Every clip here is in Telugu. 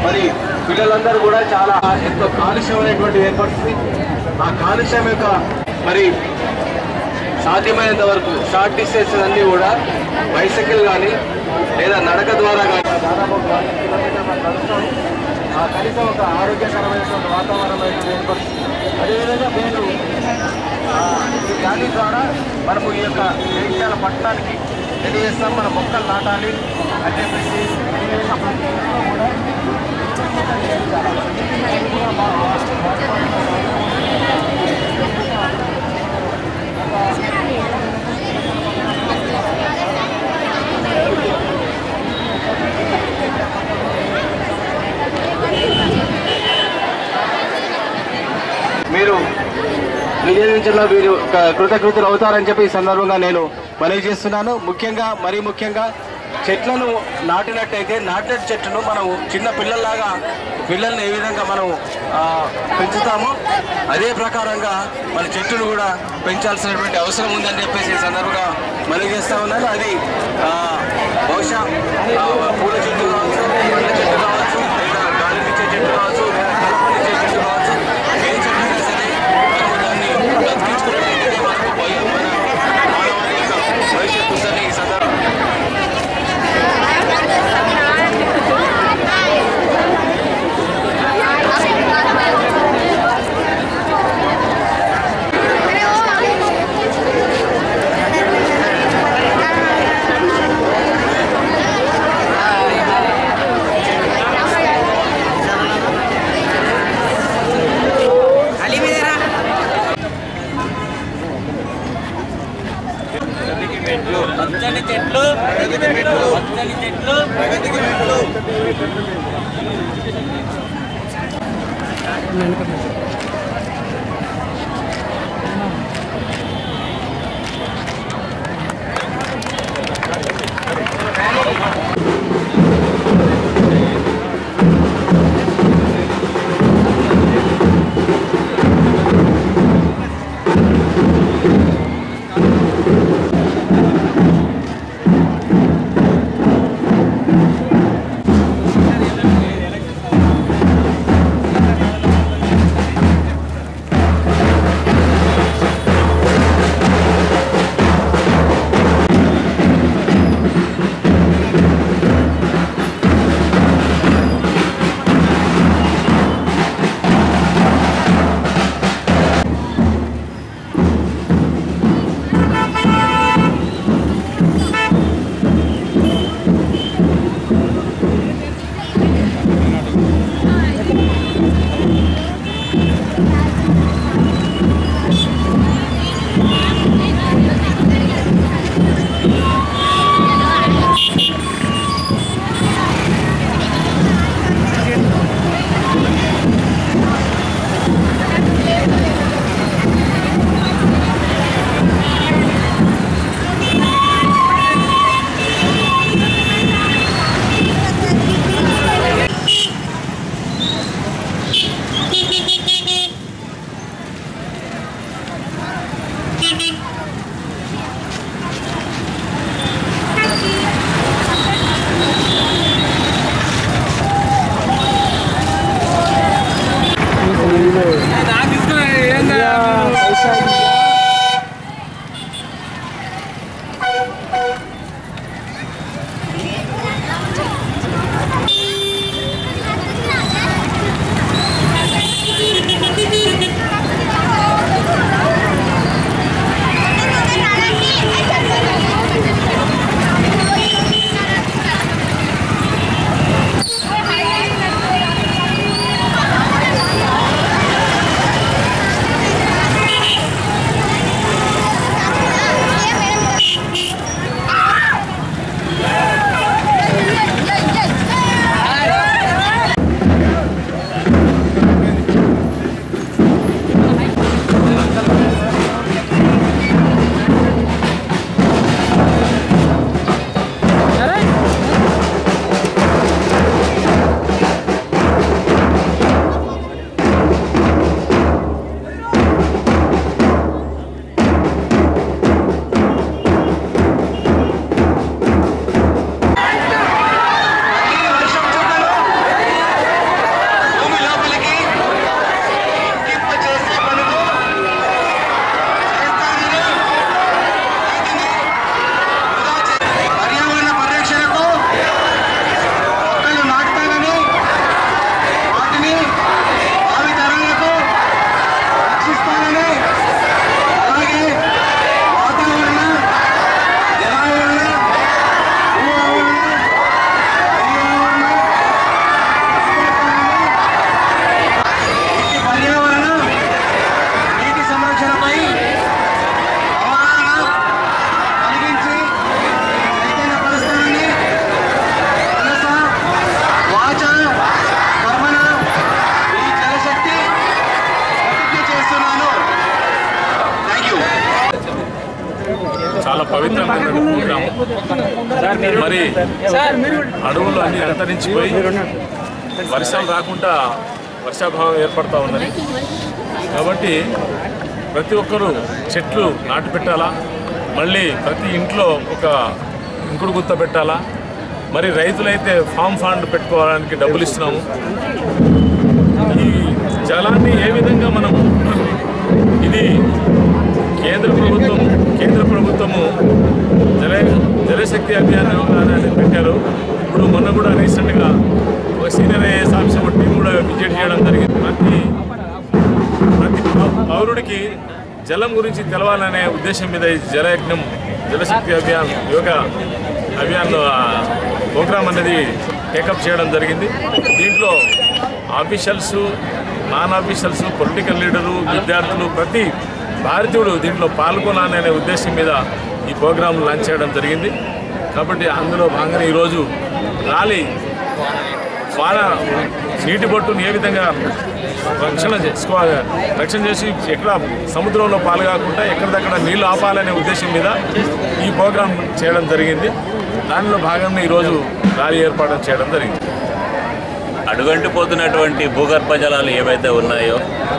మరి పిల్లలందరూ కూడా చాలా ఎంతో కాలుష్యమైనటువంటి ఏర్పడుతుంది ఆ కాలుష్యం యొక్క మరి సాధ్యమైనంత వరకు షార్ట్ డిస్టెన్స్ అన్నీ కూడా బైసైకిల్ కానీ లేదా నడక ద్వారా కానీ దాదాపు ఒక వన్ కిలోమీటర్ మనం నడుస్తాం. ఆ కనీసం ఒక ఆరోగ్యకరమైనటువంటి వాతావరణం అయితే ఏర్పడుతుంది అదేవిధంగా నేను ఆ, ఈ గాలి ద్వారా మనము ఈ యొక్క జగిత్యాల పట్టణానికి తెలియజేస్తాం మన మొక్కలు నాటాలి అని చెప్పేసి తెలియజేసిన ప్రతి ఒక్కరూ కూడా మీరు వినియోగించడంలో వీరు క- కృతకృతులు అవుతారని చెప్పి ఈ సందర్భంగా నేను మనవి చేస్తున్నాను ముఖ్యంగా మరీ ముఖ్యంగా చెట్లను నాటినట్టయితే నాటిన చెట్టును మనం చిన్న పిల్లల్లాగా పిల్లల్ని ఏ విధంగా మనం ఆ, పెంచుతామో అదే ప్రకారంగా మన చెట్టును కూడా పెంచాల్సినటువంటి అవసరం ఉందని చెప్పేసి ఈ సందర్భంగా మనవి చేస్తా ఉన్నాను అది ఆ, బహుశా ఆ, పూల చెట్టు కావచ్చు పండ్ల చెట్టు కావచ్చు లేదా గాలినిచ్చే చెట్టు కావచ్చు లేదా కలపనిచ్చే చెట్టు కావచ్చు ఏ చెట్టు అయినా సరే మనము దాన్ని బతికించుకున్నట్టయితే మనకు భయ- మన మానవాళి యొక్క భవిష్యత్తు ఉందని ఈ సందర్భంగా పచ్చని చెట్లు పచ్చని చెట్లు ¡Vamos! అద్భుతమైన ప్రోగ్రాం మరి అడవులు అన్ని అంతరించిపోయి వర్షాలు రాకుండా వర్షాభావం ఏర్పడతా ఉన్నది కాబట్టి ప్రతి ఒక్కరూ చెట్లు నాటు పెట్టాలా మళ్ళీ ప్రతి ఇంట్లో ఒక ఇంకుడు గుత్త పెట్టాలా మరి రైతులైతే ఫామ్ ఫండ్ పెట్టుకోవడానికి డబ్బులు ఇస్తున్నాము ఈ జలాన్ని ఏ విధంగా మనం ఇది కేంద్ర ప్రభుత్వం కేంద్ర ప్రభుత్వము జల జలశక్తి అభియాన్ అనేది పెట్టారు ఇప్పుడు మొన్న కూడా రీసెంట్గా ఒక సీనియర్ ఐఏఎస్ ఆఫీసర్ టీం కూడా విజిట్ చేయడం జరిగింది ప్రతి ప్రతి పౌ- పౌరుడికి జలం గురించి తెలవాలనే ఉద్దేశం మీద ఈ జలయజ్ఞం జలశక్తి అభియాన్ యోగా అభియాన్ ప్రోగ్రామ్ అనేది టేకప్ చేయడం జరిగింది దీంట్లో officials non officials political leader విద్యార్థులు ప్రతి భారతీయుడు దీంట్లో పాల్గొనాలి అనే ఉద్దేశం మీద ఈ ప్రోగ్రాం లాంచ్ చేయడం జరిగింది కాబట్టి అందులో భాగంగా ఈరోజు ర్యాలీ వాన నీటి బొట్టును ఏ విధంగా రక్షణ చేసుకోవాలి రక్షణ చేసి ఎక్కడ సముద్రంలో పాలు కాకుండా ఎక్కడిదక్కడ నీళ్లు ఆపాలనే ఉద్దేశం మీద ఈ ప్రోగ్రాం చేయడం జరిగింది దానిలో భాగంగా ఈరోజు ర్యాలీ ఏర్పాటు చేయడం జరిగింది అడుగంటిపోతున్నటువంటి భూగర్భ జలాలు ఏవైతే ఉన్నాయో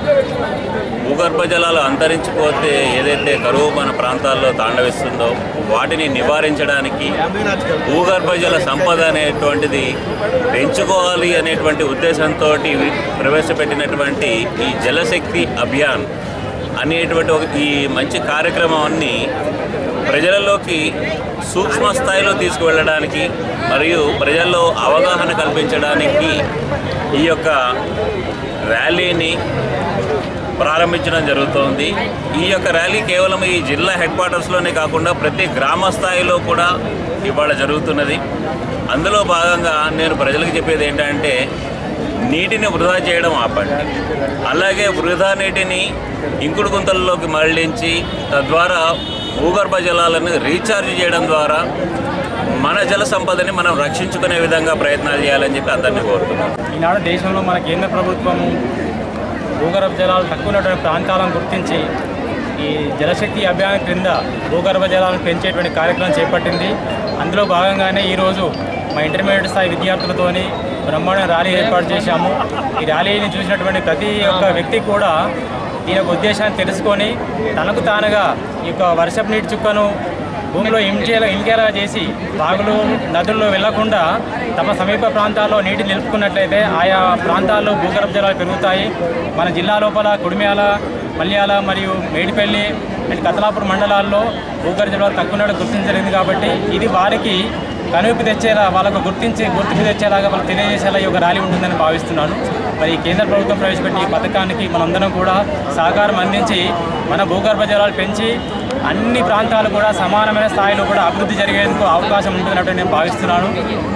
భూగర్భ జలాలు అంతరించిపోతే ఏదైతే కరువు మన ప్రాంతాల్లో తాండవిస్తుందో వాటిని నివారించడానికి భూగర్భ జల సంపద అనేటువంటిది పెంచుకోవాలి అనేటువంటి ఉద్దేశంతో ప్రవేశపెట్టినటువంటి ఈ జలశక్తి అభియాన్ అనేటువంటి ఒక ఈ మంచి కార్యక్రమాన్ని ప్రజలలోకి సూక్ష్మ స్థాయిలో తీసుకువెళ్ళడానికి మరియు ప్రజల్లో అవగాహన కల్పించడానికి ఈ యొక్క ర్యాలీని ప్రారంభించడం జరుగుతోంది ఈ యొక్క ర్యాలీ కేవలం ఈ జిల్లా హెడ్ క్వార్టర్స్లోనే కాకుండా ప్రతి గ్రామ స్థాయిలో కూడా ఇవాళ జరుగుతున్నది అందులో భాగంగా నేను ప్రజలకు చెప్పేది ఏంటంటే నీటిని వృధా చేయడం ఆపండి అలాగే వృధా నీటిని ఇంకుడు గుంతలలోకి మరలించి తద్వారా భూగర్భ జలాలను రీఛార్జ్ చేయడం ద్వారా మన జల సంపదని మనం రక్షించుకునే విధంగా ప్రయత్నాలు చేయాలని చెప్పి అందరినీ కోరుతున్నాను ఈనాడు దేశంలో మన కేంద్ర ప్రభుత్వము భూగర్భ జలాలు తక్కువ ఉన్నటువంటి ప్రాంతాలను గుర్తించి ఈ జలశక్తి అభియాన్ క్రింద భూగర్భ జలాలను పెంచేటువంటి కార్యక్రమం చేపట్టింది అందులో భాగంగానే ఈరోజు మా ఇంటర్మీడియట్ స్థాయి విద్యార్థులతోని బ్రహ్మాండ ర్యాలీ ఏర్పాటు చేశాము ఈ ర్యాలీని చూసినటువంటి ప్రతి ఒక్క వ్యక్తి కూడా దీని యొక్క ఉద్దేశాన్ని తెలుసుకొని తనకు తానుగా ఈ యొక్క వర్షపు నీటి చుక్కను భూమిలో ఇంకేలా ఇంకేలా చేసి బాగులు నదుల్లో వెళ్లకుండా తమ సమీప ప్రాంతాల్లో నీటిని నిలుపుకున్నట్లయితే ఆయా ప్రాంతాల్లో భూగర్భ జలాలు పెరుగుతాయి మన జిల్లా లోపల కుడిమ్యాల మల్యాల మరియు మేడిపల్లి అండ్ కతలాపూర్ మండలాల్లో భూగర్భ జలాలు తక్కువ ఉండడం గుర్తించలేదు కాబట్టి ఇది వారికి కనువిప్పు తెచ్చేలా వాళ్ళకు గుర్తించి గుర్తింపు తెచ్చేలాగా వాళ్ళకి తెలియజేసేలా ఈ ఒక ర్యాలీ ఉంటుందని భావిస్తున్నాను మరి ఈ కేంద్ర ప్రభుత్వం ప్రవేశపెట్టిన ఈ పథకానికి మనందరం కూడా సహకారం అందించి మన భూగర్భ జలాలు పెంచి అన్ని ప్రాంతాలు కూడా సమానమైన స్థాయిలో కూడా అభివృద్ధి జరిగేందుకు అవకాశం ఉంటుందన్నట్టు నేను భావిస్తున్నాను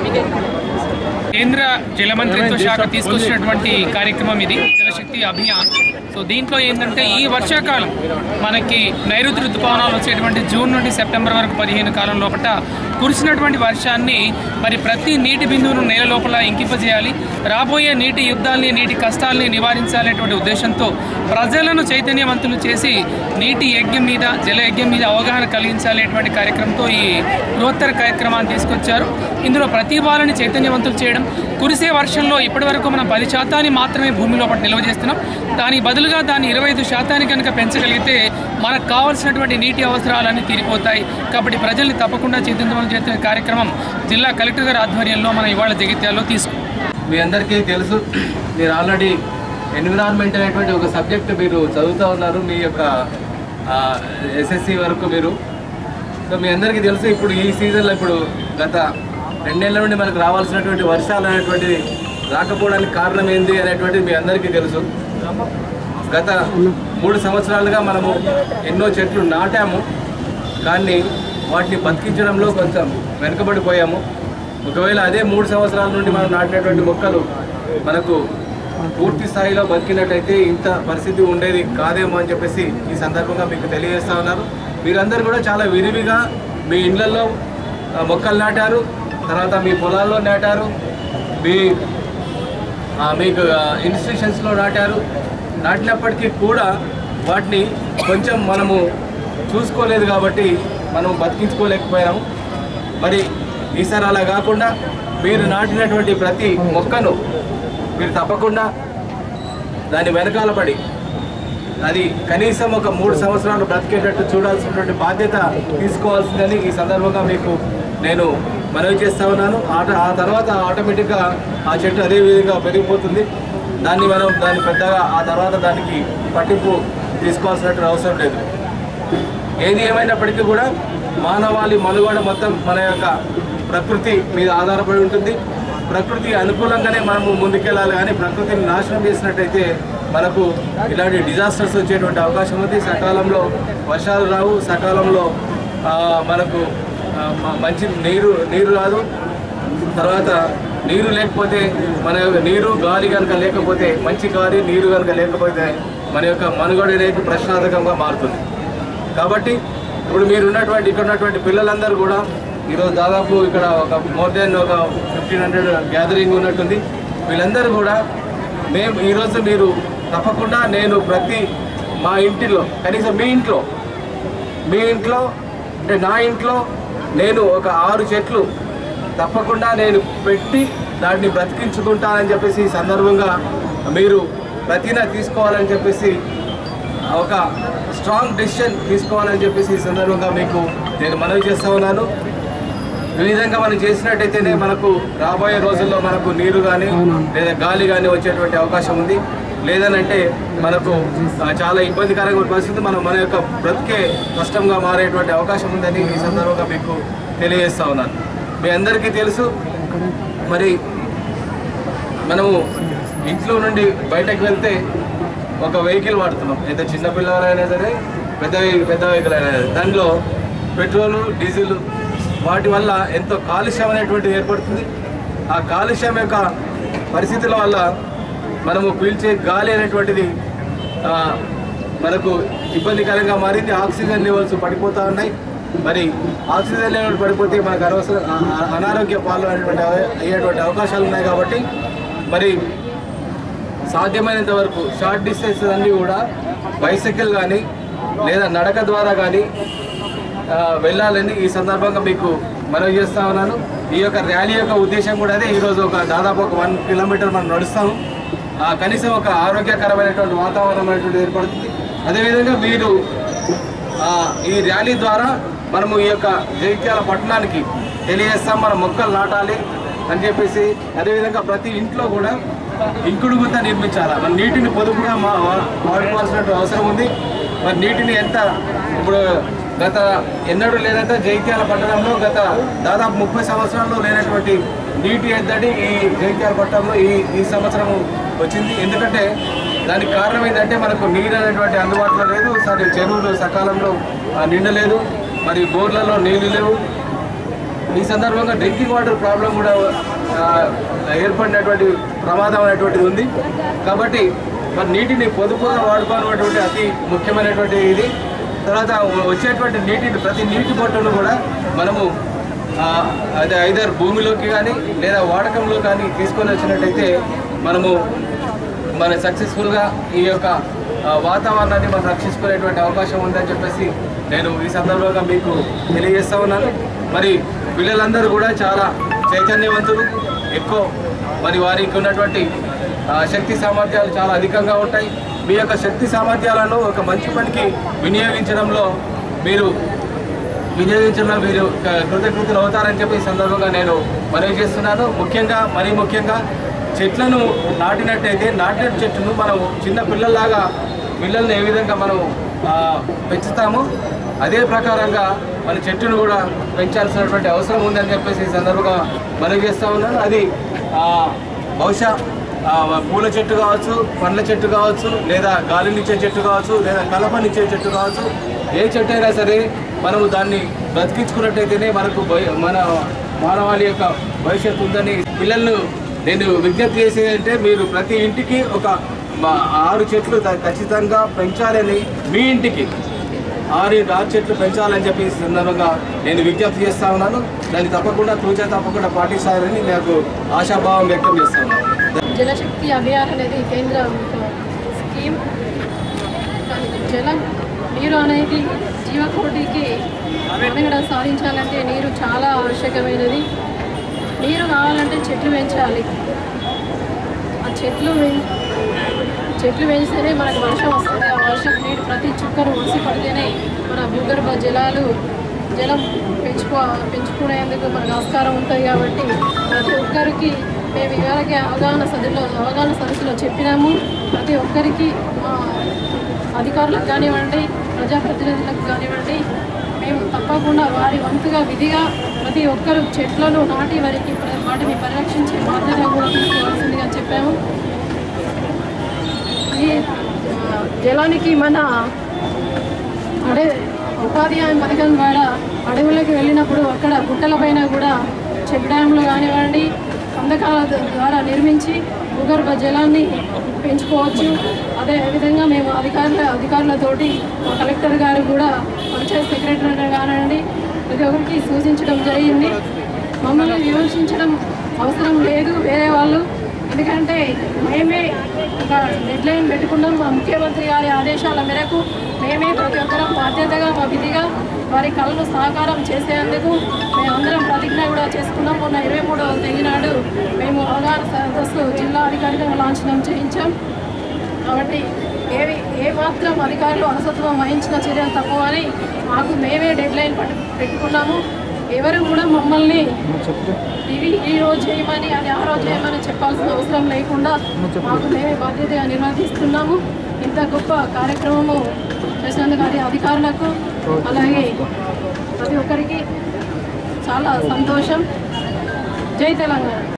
కేంద్ర జల మంత్రిత్వ శాఖ తీసుకొచ్చినటువంటి కార్యక్రమం ఇది జలశక్తి అభియాన్ సో దీంట్లో ఏంటంటే ఈ వర్షాకాలం మనకి నైరుతి ఋతుపవనాలు వచ్చేటువంటి జూన్ నుండి సెప్టెంబర్ వరకు పదిహేను కాలం లోపల కురిసినటువంటి వర్షాన్ని మరి ప్రతి నీటి బిందువును నేల లోపల ఇంకింపజేయాలి రాబోయే నీటి యుద్ధాల్ని నీటి కష్టాల్ని నివారించాలనేటువంటి ఉద్దేశంతో ప్రజలను చైతన్యవంతులు చేసి నీటి యజ్ఞం మీద జల యజ్ఞం మీద అవగాహన కలిగించాలనేటువంటి కార్యక్రమంతో ఈ బృహత్తర కార్యక్రమాన్ని తీసుకొచ్చారు ఇందులో ప్రతి వాళ్ళని చైతన్యవంతులు చేయడం కురిసే వర్షంలో ఇప్పటివరకు మనం పది శాతాన్ని మాత్రమే భూమి లోపల నిల్వ చేస్తున్నాం దానికి బదులుగా దాన్ని ఇరవై ఐదు శాతానికి కనుక పెంచగలిగితే మనకు కావాల్సినటువంటి నీటి అవసరాలన్నీ తీరిపోతాయి కాబట్టి ప్రజల్ని తప్పకుండా చైతన్యవంతులు చేస్తున్న కార్యక్రమం జిల్లా కలెక్టర్ గారి ఆధ్వర్యంలో మనం ఇవాళ జగిత్యాల్లో తీసుకున్నాం మీ అందరికీ తెలుసు మీరు ఆల్రెడీ ఎన్విరాన్మెంట్ అనేటువంటి ఒక సబ్జెక్ట్ మీరు చదువుతూ ఉన్నారు మీ యొక్క ఎస్ఎస్సి వరకు మీరు సో మీ అందరికీ తెలుసు ఇప్పుడు ఈ సీజన్లో ఇప్పుడు గత రెండేళ్ల నుండి మనకు రావాల్సినటువంటి వర్షాలు అనేటువంటిది రాకపోవడానికి కారణం ఏంది అనేటువంటిది మీ అందరికీ తెలుసు గత మూడు సంవత్సరాలుగా మనము ఎన్నో చెట్లు నాటాము కానీ వాటిని బతికించడంలో కొంచెం వెనుకబడిపోయాము ఒకవేళ అదే మూడు సంవత్సరాల నుండి మనం నాటినటువంటి మొక్కలు మనకు పూర్తి స్థాయిలో బతికినట్టయితే ఇంత పరిస్థితి ఉండేది కాదేమో అని చెప్పేసి ఈ సందర్భంగా మీకు తెలియజేస్తా ఉన్నారు మీరందరూ కూడా చాలా విరివిగా మీ ఇళ్లలో ఆ, మొక్కలు నాటారు తర్వాత మీ పొలాల్లో నాటారు మీ ఆ, మీకు ఇన్స్టిట్యూషన్స్లో నాటారు నాటినప్పటికీ కూడా వాటిని కొంచెం మనము చూసుకోలేదు కాబట్టి మనం బతికించుకోలేకపోయాము మరి ఈసారి అలా కాకుండా మీరు నాటినటువంటి ప్రతి మొక్కను మీరు తప్పకుండా దాని వెనకాల పడి అది కనీసం ఒక మూడు సంవత్సరాలు బ్రతికేటట్టు చూడాల్సినటువంటి బాధ్యత తీసుకోవాల్సిందని ఈ సందర్భంగా మీకు నేను మనవి చేస్తా ఉన్నాను ఆట ఆ తర్వాత ఆటోమేటిక్గా ఆ చెట్టు అదే విధంగా పెరిగిపోతుంది దాన్ని మనం దాన్ని పెద్దగా ఆ తర్వాత దానికి పట్టింపు తీసుకోవాల్సినటువంటి అవసరం లేదు ఏది ఏమైనప్పటికీ కూడా మానవాళి మనుగడ మొత్తం మన యొక్క ప్రకృతి మీద ఆధారపడి ఉంటుంది ప్రకృతి అనుకూలంగానే మనము ముందుకెళ్ళాలి కానీ ప్రకృతిని నాశనం చేసినట్టయితే మనకు ఇలాంటి డిజాస్టర్స్ వచ్చేటువంటి అవకాశం ఉంది సకాలంలో వర్షాలు రావు సకాలంలో ఆ, మనకు ఆ, మ- మంచి నీరు నీరు రాదు తర్వాత నీరు లేకపోతే మన యొక్క నీరు గాలి కనుక లేకపోతే మంచి గాలి నీరు కనుక లేకపోతే మన యొక్క మనుగడ అనేది ప్రశ్నార్థకంగా మారుతుంది కాబట్టి ఇప్పుడు మీరు ఉన్నటువంటి ఇక్కడ ఉన్నటువంటి పిల్లలందరూ కూడా ఈరోజు దాదాపు ఇక్కడ ఒక మోర్ దెన్ ఒక ఫిఫ్టీన్ హండ్రెడ్ గ్యాదరింగ్ ఉన్నట్టుంది వీళ్ళందరూ కూడా మేము ఈరోజు మీరు తప్పకుండా నేను ప్రతి మా ఇంటిలో కనీసం మీ ఇంట్లో మీ ఇంట్లో అంటే నా ఇంట్లో నేను ఒక ఆరు చెట్లు తప్పకుండా నేను పెట్టి దాన్ని బ్రతికించుకుంటానని చెప్పేసి ఈ సందర్భంగా మీరు ప్రతిన తీసుకోవాలని చెప్పేసి ఒక స్ట్రాంగ్ డెసిషన్ తీసుకోవాలని చెప్పేసి ఈ సందర్భంగా మీకు నేను మనవి చేస్తూ ఉన్నాను ఈ విధంగా మనం చేసినట్టయితేనే మనకు రాబోయే రోజుల్లో మనకు నీరు కానీ లేదా గాలి కానీ వచ్చేటువంటి అవకాశం ఉంది లేదనంటే మనకు ఆ, చాలా ఇబ్బందికరంగా ఉన్న పరిస్థితి మనం మన యొక్క బ్రతికే కష్టంగా మారేటువంటి అవకాశం ఉందని ఈ సందర్భంగా మీకు తెలియజేస్తా ఉన్నాను మీ అందరికీ తెలుసు మరి మనము ఇంట్లో నుండి బయటకు వెళ్తే ఒక వెహికల్ వాడుతున్నాం అయితే చిన్న పిల్లలైనా సరే పెద్ద వెహి- పెద్ద వెహికల్ అయినా సరే దానిలో పెట్రోలు డీజిల్ వాటి వల్ల ఎంతో కాలుష్యం అనేటువంటిది ఏర్పడుతుంది ఆ కాలుష్యం యొక్క పరిస్థితుల వల్ల మనము పీల్చే గాలి అనేటువంటిది ఆ, మనకు ఇబ్బందికరంగా మారింది ఆక్సిజన్ లెవెల్స్ పడిపోతూ ఉన్నాయి మరి ఆక్సిజన్ లెవెల్ పడిపోతే మనకు అనవసర ఆ- ఆ- అనారోగ్య పాలు అనేటువంటి అవ- అయ్యేటువంటి అవకాశాలు ఉన్నాయి కాబట్టి మరి సాధ్యమైనంత వరకు షార్ట్ డిస్టెన్స్ అన్నీ కూడా బైసైకిల్ కానీ లేదా నడక ద్వారా కానీ ఆ, వెళ్ళాలని ఈ సందర్భంగా మీకు మనవి చేస్తా ఉన్నాను ఈ యొక్క ర్యాలీ యొక్క ఉద్దేశం కూడా అదే ఈరోజు ఒక దాదాపు ఒక వన్ కిలోమీటర్ మనం నడుస్తాము ఆ, కనీసం ఒక ఆరోగ్యకరమైనటువంటి వాతావరణం అనేటువంటి ఏర్పడుతుంది అదేవిధంగా మీరు ఆ, ఈ ర్యాలీ ద్వారా మనము ఈ యొక్క జగిత్యాల పట్టణానికి తెలియజేస్తాం మనం మొక్కలు నాటాలి అని చెప్పేసి అదేవిధంగా ప్రతి ఇంట్లో కూడా ఇంకుడు గుంత నిర్మించాలి మన నీటిని పొదుపుగా మా వా- వాడుకోవాల్సిన అవసరం ఉంది మరి నీటిని ఎంత ఇప్పుడు గత ఎన్నడూ లేనంత జైత్యాల పట్టణంలో గత దాదాపు ముప్పై సంవత్సరాల్లో లేనటువంటి నీటి ఎద్దడి ఈ జైత్యాల పట్టణంలో ఈ ఈ సంవత్సరం వచ్చింది ఎందుకంటే దానికి కారణం ఏంటంటే మనకు నీరు అనేటువంటి అందుబాటులో లేదు సరే చెరువులు సకాలంలో ఆ, నిండలేదు మరి బోర్లలో నీళ్లు లేవు ఈ సందర్భంగా డ్రింకింగ్ వాటర్ ప్రాబ్లం కూడా ఆ, ఏర్పడినటువంటి ప్రమాదం అనేటువంటిది ఉంది కాబట్టి మరి నీటిని పొదుపుగా వాడుకోవాలన్నటువంటి అతి ముఖ్యమైనటువంటి ఇది తర్వాత వచ్చేటువంటి నీటిని ప్రతి నీటి బొట్టును కూడా మనము ఆ, అదే ఐదర్ భూమిలోకి కానీ లేదా వాడకంలో కానీ తీసుకొని వచ్చినట్టయితే మనము మన సక్సెస్ఫుల్గా ఈ యొక్క ఆ, వాతావరణాన్ని మనం రక్షించుకునేటువంటి అవకాశం ఉందని చెప్పేసి నేను ఈ సందర్భంగా మీకు తెలియజేస్తా ఉన్నాను మరి పిల్లలందరూ కూడా చాలా చైతన్యవంతులు ఎక్కువ మరి వారికి ఉన్నటువంటి ఆ, శక్తి సామర్థ్యాలు చాలా అధికంగా ఉంటాయి మీ యొక్క శక్తి సామర్థ్యాలను ఒక మంచి పనికి వినియోగించడంలో మీరు వినియోగించడంలో మీరు క- కృతజ్ఞతలు అవుతారని చెప్పి ఈ సందర్భంగా నేను మనవి చేస్తున్నాను ముఖ్యంగా మరీ ముఖ్యంగా చెట్లను నాటినట్టయితే నాటిన చెట్టును మనం చిన్న పిల్లల్లాగా పిల్లల్ని ఏ విధంగా మనం ఆ, పెంచుతామో అదే ప్రకారంగా మన చెట్టును కూడా పెంచాల్సినటువంటి అవసరం ఉందని చెప్పేసి ఈ సందర్భంగా మనవి చేస్తా ఉన్నాను అది ఆ, బహుశా ఆ, పూల చెట్టు కావచ్చు పండ్ల చెట్టు కావచ్చు లేదా గాలినిచ్చే చెట్టు కావచ్చు లేదా కలపనిచ్చే చెట్టు కావచ్చు ఏ చెట్టు అయినా సరే మనము దాన్ని బ్రతికించుకున్నట్టయితేనే మనకు భయ- మన మానవాళి యొక్క భవిష్యత్తు ఉందని పిల్లలను నేను విజ్ఞప్తి చేసేది అంటే మీరు ప్రతి ఇంటికి ఒక మా- ఆరు చెట్లు త- ఖచ్చితంగా పెంచాలని మీ ఇంటికి ఆరు ఆరు చెట్లు పెంచాలని చెప్పి ఈ సందర్భంగా నేను విజ్ఞప్తి చేస్తా ఉన్నాను దాన్ని తప్పకుండా తూచా తప్పకుండా పాటిస్తారని నాకు ఆశాభావం వ్యక్తం చేస్తా ఉన్నాను జలశక్తి అభియాన్ అనేది కేంద్ర ఒక స్కీమ్ జలం నీరు అనేది జీవకోటికి మనుగడ సాధించాలంటే నీరు చాలా ఆవశ్యకమైనది నీరు కావాలంటే చెట్లు పెంచాలి ఆ చెట్లు పెం- చెట్లు పెంచితేనే మనకు వర్షం వస్తుంది ఆ వర్షం నీరు ప్రతి చుక్కను ఒడిసి పడితేనే మన భూగర్భ జలాలు జలం పెంచుకో పెంచుకునేందుకు మనకు ఆస్కారం ఉంటుంది కాబట్టి ప్రతి ఒక్కరికి మేము ఇవరకే అవగాహన సదులో అవగాహన సదస్సులో చెప్పినాము ప్రతి ఒక్కరికి మా అధికారులకు కానివ్వండి ప్రజాప్రతినిధులకు కానివ్వండి మేము తప్పకుండా వారి వంతుగా విధిగా ప్రతి ఒక్కరు చెట్లను నాటి వారికి ప్ర- వాటిని పరిరక్షించే బాధ్యత కూడా తీసుకోవాల్సిందిగా చెప్పాము ఈ ఆ, జలానికి మన అడే ఉపాధి హామీ పథకం ద్వారా అడవులకు వెళ్ళినప్పుడు అక్కడ గుట్టలపైన కూడా చెక్ డ్యామ్లు కానివ్వండి కందకాల ద్వారా నిర్మించి భూగర్భ జలాన్ని పెంచుకోవచ్చు అదే విధంగా మేము అధికారుల అధికారులతోటి మా కలెక్టర్ గారు కూడా పంచాయత్ సెక్రటరీ కానివ్వండి ప్రతి ఒక్కరికి సూచించడం జరిగింది మమ్మల్ని విమర్శించడం అవసరం లేదు వేరే వాళ్ళు ఎందుకంటే మేమే ఒక డెడ్ లైన్ పెట్టుకున్నాం మా ముఖ్యమంత్రి గారి ఆదేశాల మేరకు మేమే ప్రతి ఒక్కరం బాధ్యతగా మా విధిగా వారి కళను సహకారం చేసేందుకు మేమందరం ప్రతిజ్ఞ కూడా చేసుకున్నాం మొన్న ఇరవై మూడవ తేదీ నాడు మేము అవగాహన సదస్సు జిల్లా అధికారికంగా లాంఛనం చేయించాం కాబట్టి ఏవి ఏ మాత్రం అధికారులు అలసత్వం వహించిన చర్యలు తప్పవని మాకు మేమే డెడ్ లైన్ పట్టు పెట్టుకున్నాము ఎవరు కూడా మమ్మల్ని ఇవి ఈ రోజు చేయమని అది ఆ రోజు చేయమని చెప్పాల్సిన అవసరం లేకుండా మాకు మేమే బాధ్యతగా నిర్వర్తిస్తున్నాము ఇంత గొప్ప కార్యక్రమము చేసినందుకు అది అధికారులకు అలాగే ప్రతి ఒక్కరికి చాలా సంతోషం జై తెలంగాణ